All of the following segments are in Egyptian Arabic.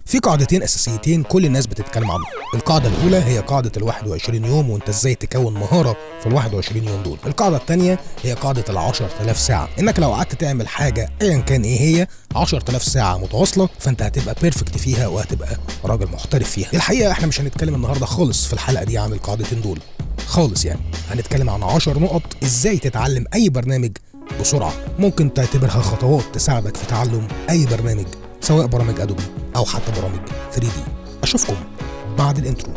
في قاعدتين اساسيتين كل الناس بتتكلم عنهم القاعده الاولى هي قاعده ال 21 يوم وانت ازاي تكون مهاره في ال 21 يوم دول القاعده الثانيه هي قاعده ال 10000 ساعه انك لو قعدت تعمل حاجه ايا كان ايه هي 10000 ساعه متواصله فانت هتبقى بيرفكت فيها وهتبقى راجل محترف فيها الحقيقه احنا مش هنتكلم النهارده خالص في الحلقه دي عن القاعدتين دول خالص يعني هنتكلم عن 10 نقط ازاي تتعلم اي برنامج بسرعه ممكن تعتبرها خطوات تساعدك في تعلم اي برنامج سواء برامج ادوبي او حتى برامج 3 دي اشوفكم بعد الانترو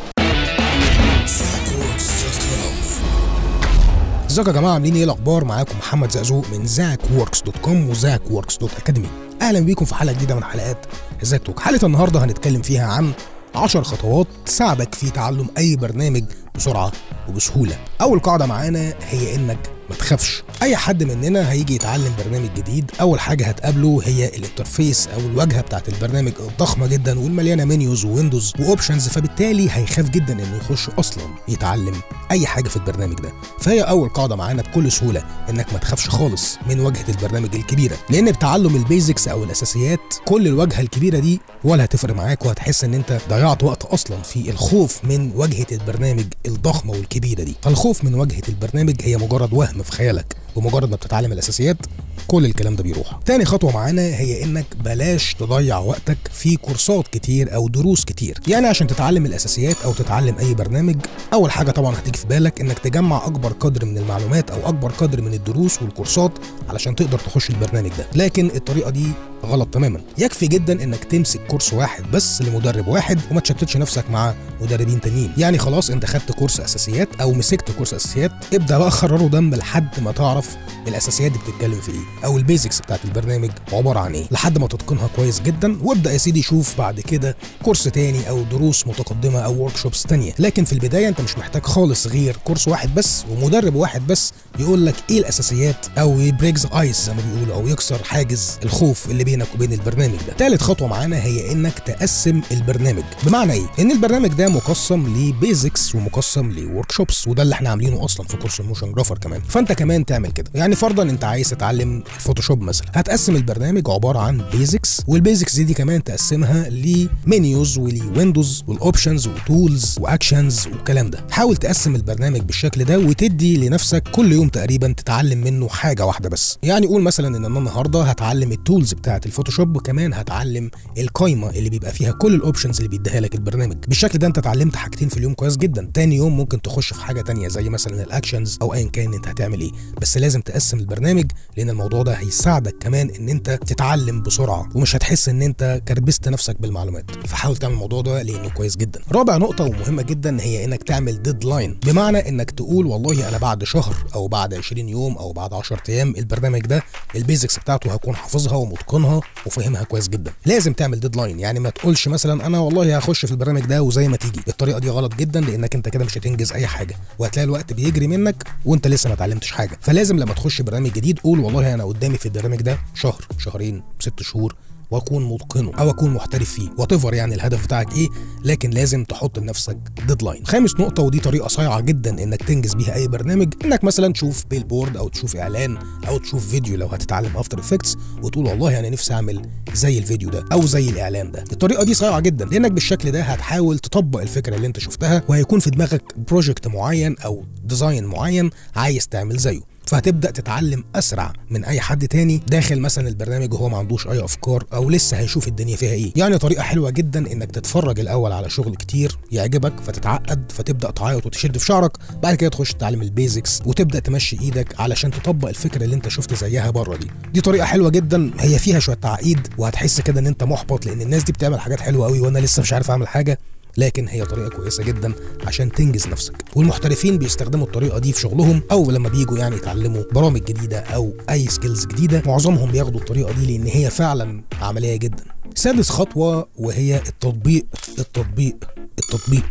ازيكم يا جماعه عاملين ايه الاخبار معاكم محمد زقزوق من زاك ووركس دوت كوم وزاك ووركس دوت اكاديمي اهلا بيكم في حلقه جديده من حلقات زاك توك حلقه النهارده هنتكلم فيها عن 10 خطوات تساعدك في تعلم اي برنامج بسرعه وبسهوله اول قاعده معانا هي انك ما تخافش اي حد مننا هيجي يتعلم برنامج جديد اول حاجه هتقابله هي الانترفيس او الواجهه بتاعت البرنامج الضخمه جدا والمليانه منيوز وويندوز واوبشنز فبالتالي هيخاف جدا انه يخش اصلا يتعلم اي حاجه في البرنامج ده فهي اول قاعده معانا بكل سهوله انك ما تخافش خالص من واجهه البرنامج الكبيره لان بتعلم البيزكس او الاساسيات كل الواجهه الكبيره دي ولا هتفرق معاك وهتحس ان انت ضيعت وقت اصلا في الخوف من واجهه البرنامج الضخمه والكبيره دي فالخوف من واجهه البرنامج هي مجرد وهم في خيالك بمجرد ما بتتعلم الاساسيات كل الكلام ده بيروح تاني خطوه معانا هي انك بلاش تضيع وقتك في كورسات كتير او دروس كتير يعني عشان تتعلم الاساسيات او تتعلم اي برنامج اول حاجه طبعا هتيجي في بالك انك تجمع اكبر قدر من المعلومات او اكبر قدر من الدروس والكورسات علشان تقدر تخش البرنامج ده لكن الطريقه دي غلط تماما يكفي جدا انك تمسك كورس واحد بس لمدرب واحد وما تشتتش نفسك مع مدربين تانيين يعني خلاص انت خدت كورس اساسيات او مسكت كورس اساسيات ابدا بقى خرره دم لحد ما تعرف الاساسيات دي بتتكلم في ايه او البيزكس بتاعت البرنامج عباره عن ايه لحد ما تتقنها كويس جدا وابدا يا سيدي شوف بعد كده كورس تاني او دروس متقدمه او ورك شوبس تانيه لكن في البدايه انت مش محتاج خالص غير كورس واحد بس ومدرب واحد بس يقول لك ايه الاساسيات او يبريكز ايس زي ما بيقولوا او يكسر حاجز الخوف اللي بينك وبين البرنامج ده ثالث خطوه معانا هي انك تقسم البرنامج بمعنى ايه ان البرنامج ده مقسم لبيزكس ومقسم لورك شوبس وده اللي احنا عاملينه اصلا في كورس الموشن جرافر كمان فانت كمان تعمل كده يعني فرضا انت عايز تتعلم الفوتوشوب مثلا هتقسم البرنامج عباره عن بيزكس والبيزكس دي, دي كمان تقسمها لمنيوز ولويندوز والاوبشنز وتولز واكشنز والكلام ده حاول تقسم البرنامج بالشكل ده وتدي لنفسك كل يوم تقريبا تتعلم منه حاجه واحده بس يعني قول مثلا ان انا النهارده هتعلم التولز بتاعه الفوتوشوب وكمان هتعلم القايمه اللي بيبقى فيها كل الاوبشنز اللي بيديها لك البرنامج بالشكل ده انت اتعلمت حاجتين في اليوم كويس جدا تاني يوم ممكن تخش في حاجه تانية زي مثلا الاكشنز او ايا كان انت هتعمل ايه بس لازم تقسم البرنامج لان الموضوع ده هيساعدك كمان ان انت تتعلم بسرعه ومش هتحس ان انت كربست نفسك بالمعلومات فحاول تعمل الموضوع ده لانه كويس جدا رابع نقطه ومهمه جدا هي انك تعمل ديدلاين بمعنى انك تقول والله انا بعد شهر او بعد 20 يوم او بعد 10 ايام البرنامج ده البيزكس بتاعته هكون حافظها ومتقنها وفاهمها كويس جدا لازم تعمل ديدلاين يعني ما تقولش مثلا انا والله هخش في البرنامج ده وزي ما تيجي الطريقه دي غلط جدا لانك انت كده مش هتنجز اي حاجه وهتلاقي الوقت بيجري منك وانت لسه ما اتعلمتش حاجه فلازم لما تخش برنامج جديد قول والله انا قدامي في البرنامج ده شهر شهرين ست شهور واكون متقنه او اكون محترف فيه وات يعني الهدف بتاعك ايه لكن لازم تحط لنفسك ديدلاين خامس نقطه ودي طريقه صايعه جدا انك تنجز بيها اي برنامج انك مثلا تشوف بيل بورد او تشوف اعلان او تشوف فيديو لو هتتعلم افتر افكتس وتقول والله انا نفسي اعمل زي الفيديو ده او زي الاعلان ده الطريقه دي صايعه جدا لانك بالشكل ده هتحاول تطبق الفكره اللي انت شفتها وهيكون في دماغك بروجكت معين او ديزاين معين عايز تعمل زيه فهتبدا تتعلم اسرع من اي حد تاني داخل مثلا البرنامج وهو ما عندوش اي افكار او لسه هيشوف الدنيا فيها ايه يعني طريقه حلوه جدا انك تتفرج الاول على شغل كتير يعجبك فتتعقد فتبدا تعيط وتشد في شعرك بعد كده تخش تتعلم البيزكس وتبدا تمشي ايدك علشان تطبق الفكره اللي انت شفت زيها بره دي دي طريقه حلوه جدا هي فيها شويه تعقيد وهتحس كده ان انت محبط لان الناس دي بتعمل حاجات حلوه قوي وانا لسه مش عارف اعمل حاجه لكن هي طريقه كويسه جدا عشان تنجز نفسك والمحترفين بيستخدموا الطريقه دي في شغلهم او لما بيجوا يعني يتعلموا برامج جديده او اي سكيلز جديده معظمهم بياخدوا الطريقه دي لان هي فعلا عمليه جدا سادس خطوه وهي التطبيق التطبيق التطبيق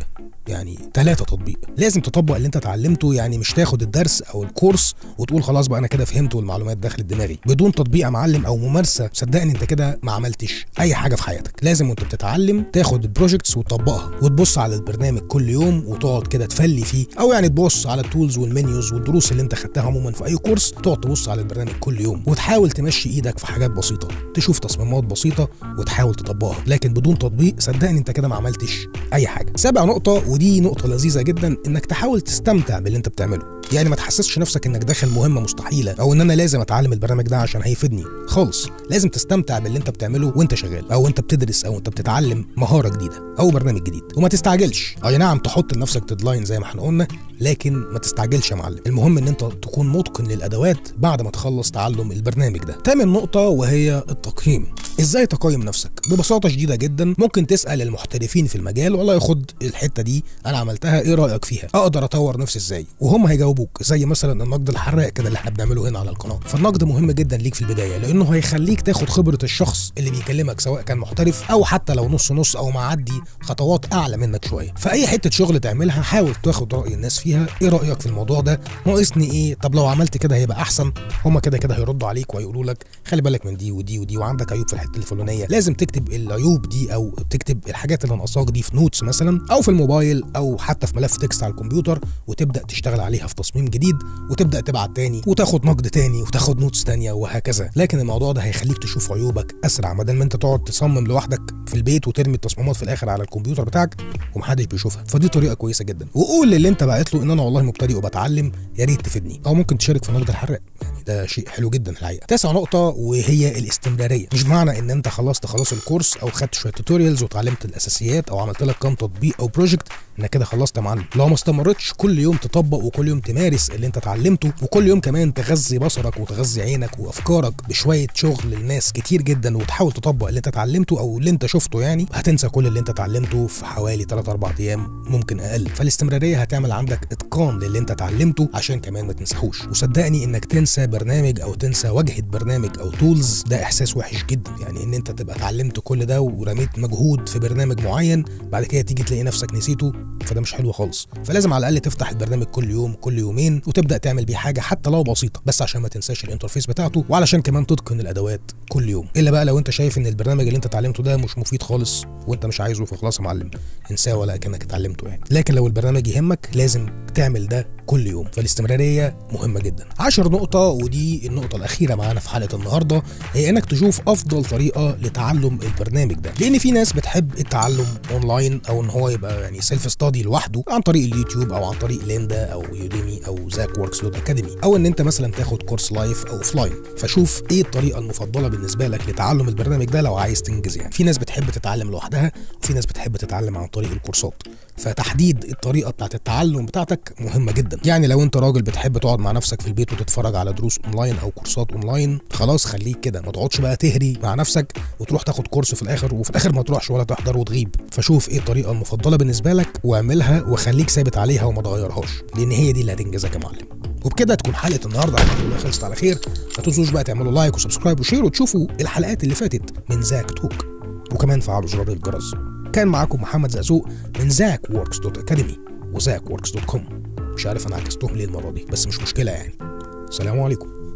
يعني ثلاثة تطبيق لازم تطبق اللي انت اتعلمته يعني مش تاخد الدرس او الكورس وتقول خلاص بقى انا كده فهمت والمعلومات دخلت دماغي بدون تطبيق يا معلم او ممارسه صدقني انت كده ما عملتش اي حاجه في حياتك لازم وانت بتتعلم تاخد البروجكتس وتطبقها وتبص على البرنامج كل يوم وتقعد كده تفلي فيه او يعني تبص على التولز والمنيوز والدروس اللي انت خدتها عموما في اي كورس تقعد تبص على البرنامج كل يوم وتحاول تمشي ايدك في حاجات بسيطه تشوف تصميمات بسيطه وتحاول تطبقها لكن بدون تطبيق صدقني انت كده ما عملتش اي حاجه سابع نقطه ودي نقطه لذيذه جدا انك تحاول تستمتع باللي انت بتعمله يعني ما تحسسش نفسك انك داخل مهمه مستحيله او ان انا لازم اتعلم البرنامج ده عشان هيفيدني خالص لازم تستمتع باللي انت بتعمله وانت شغال او انت بتدرس او انت بتتعلم مهاره جديده او برنامج جديد وما تستعجلش اي نعم تحط لنفسك ديدلاين زي ما احنا قلنا لكن ما تستعجلش يا معلم المهم ان انت تكون متقن للادوات بعد ما تخلص تعلم البرنامج ده تامن نقطه وهي التقييم ازاي تقيم نفسك ببساطه شديده جدا ممكن تسال المحترفين في المجال والله ياخد الحته دي انا عملتها ايه رايك فيها اقدر اطور نفسي ازاي وهم هيجاوبوك زي مثلا النقد الحراق كده اللي احنا بنعمله هنا على القناه فالنقد مهم جدا ليك في البدايه لانه هيخليك تاخد خبره الشخص اللي بيكلمك سواء كان محترف او حتى لو نص نص او معدي خطوات اعلى منك شويه فاي حته شغل تعملها حاول تاخد راي الناس فيها ايه رايك في الموضوع ده ناقصني ايه طب لو عملت كده هيبقى احسن هم كده كده هيردوا عليك وهيقولوا لك خلي بالك من دي ودي ودي وعندك عيوب في الحته الفلانيه لازم تكتب العيوب دي او تكتب الحاجات اللي ناقصاك دي في نوتس مثلا او في الموبايل او حتى في ملف تكست على الكمبيوتر وتبدا تشتغل عليها في تصميم جديد وتبدا تبعت تاني وتاخد نقد تاني وتاخد نوتس تانية وهكذا لكن الموضوع ده هيخليك تشوف عيوبك اسرع بدل ما انت تقعد تصمم لوحدك في البيت وترمي التصميمات في الاخر على الكمبيوتر بتاعك ومحدش بيشوفها فدي طريقه كويسه جدا وقول للي انت باعت له ان انا والله مبتدئ وبتعلم يا ريت تفيدني او ممكن تشارك في نقد الحراق يعني ده شيء حلو جدا الحقيقه تاسع نقطه وهي الاستمراريه مش معنى ان انت خلصت خلاص الكورس او خدت شويه توتوريالز وتعلمت الاساسيات او عملت لك كام تطبيق او بروجكت انك كده خلصت يا معلم لو ما استمرتش كل يوم تطبق وكل يوم تمارس اللي انت اتعلمته وكل يوم كمان تغذي بصرك وتغذي عينك وافكارك بشويه شغل للناس كتير جدا وتحاول تطبق اللي انت اتعلمته او اللي انت شفته يعني هتنسى كل اللي انت اتعلمته في حوالي 3 4 ايام ممكن اقل فالاستمراريه هتعمل عندك اتقان للي انت اتعلمته عشان كمان ما تنساهوش وصدقني انك تنسى برنامج او تنسى واجهه برنامج او تولز ده احساس وحش جدا يعني ان انت تبقى اتعلمت كل ده ورميت مجهود في برنامج معين بعد كده تيجي تلاقي نفسك نسيته فده مش حلو خالص فلازم على الاقل تفتح البرنامج كل يوم كل يومين وتبدا تعمل بيه حاجه حتى لو بسيطه بس عشان ما تنساش الانترفيس بتاعته وعلشان كمان تتقن الادوات كل يوم الا بقى لو انت شايف ان البرنامج اللي انت اتعلمته ده مش مفيد خالص وانت مش عايزه فخلاص يا معلم انساه ولا كانك اتعلمته يعني لكن لو البرنامج يهمك لازم تعمل ده كل يوم فالاستمراريه مهمه جدا عشر نقطه ودي النقطه الاخيره معانا في حلقه النهارده هي انك تشوف افضل طريقه لتعلم البرنامج ده لان في ناس بتحب التعلم اونلاين او ان هو يبقى يعني سيلف ستادي لوحده عن طريق اليوتيوب او عن طريق ليندا او يوديمي او زاك وركس دوت اكاديمي او ان انت مثلا تاخد كورس لايف او اوف لاين فشوف ايه الطريقه المفضله بالنسبه لك لتعلم البرنامج ده لو عايز تنجز يعني في ناس بتحب تتعلم لوحدها وفي ناس بتحب تتعلم عن طريق الكورسات فتحديد الطريقه بتاعت التعلم بتاعتك مهمه جدا يعني لو انت راجل بتحب تقعد مع نفسك في البيت وتتفرج على دروس اونلاين او كورسات اونلاين خلاص خليك كده ما تقعدش بقى تهري مع نفسك وتروح تاخد كورس في الاخر وفي الاخر ما تروحش ولا تحضر وتغيب فشوف ايه الطريقه المفضله بالنسبه لك واعملها وخليك ثابت عليها وما تغيرهاش لان هي دي اللي هتنجزك يا معلم وبكده تكون حلقه النهارده الحمد لله خلصت على خير ما تنسوش بقى تعملوا لايك وسبسكرايب وشير وتشوفوا الحلقات اللي فاتت من زاك توك وكمان فعلوا زرار الجرس كان معاكم محمد زقزوق من زاك ووركس دوت اكاديمي وزاك ووركس دوت كوم مش عارف انا عكستهم ليه المره دي بس مش مشكله يعني سلام عليكم